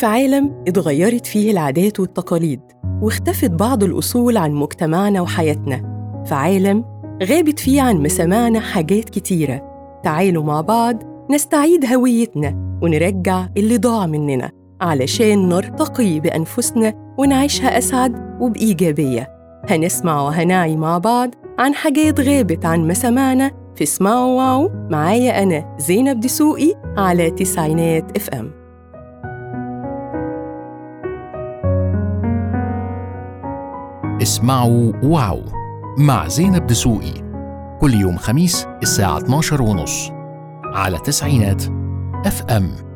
في عالم اتغيرت فيه العادات والتقاليد واختفت بعض الأصول عن مجتمعنا وحياتنا في عالم غابت فيه عن مسامعنا حاجات كتيرة تعالوا مع بعض نستعيد هويتنا ونرجع اللي ضاع مننا علشان نرتقي بأنفسنا ونعيشها أسعد وبإيجابية هنسمع وهنعي مع بعض عن حاجات غابت عن مسامعنا في اسمعوا واو معايا أنا زينب دسوقي على تسعينات اف ام اسمعوا واو مع زينب دسوقي كل يوم خميس الساعة 12 ونص على تسعينات اف ام